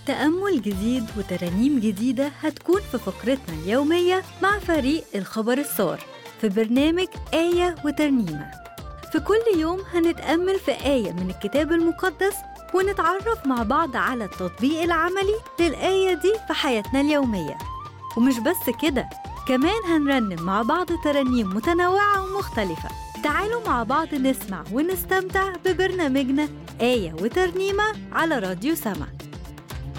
تأمل جديد وترانيم جديدة هتكون في فقرتنا اليومية مع فريق الخبر السار في برنامج آية وترنيمة في كل يوم هنتأمل في آية من الكتاب المقدس ونتعرف مع بعض على التطبيق العملي للآية دي في حياتنا اليومية ومش بس كده كمان هنرنم مع بعض ترانيم متنوعة ومختلفة تعالوا مع بعض نسمع ونستمتع ببرنامجنا آية وترنيمة على راديو سما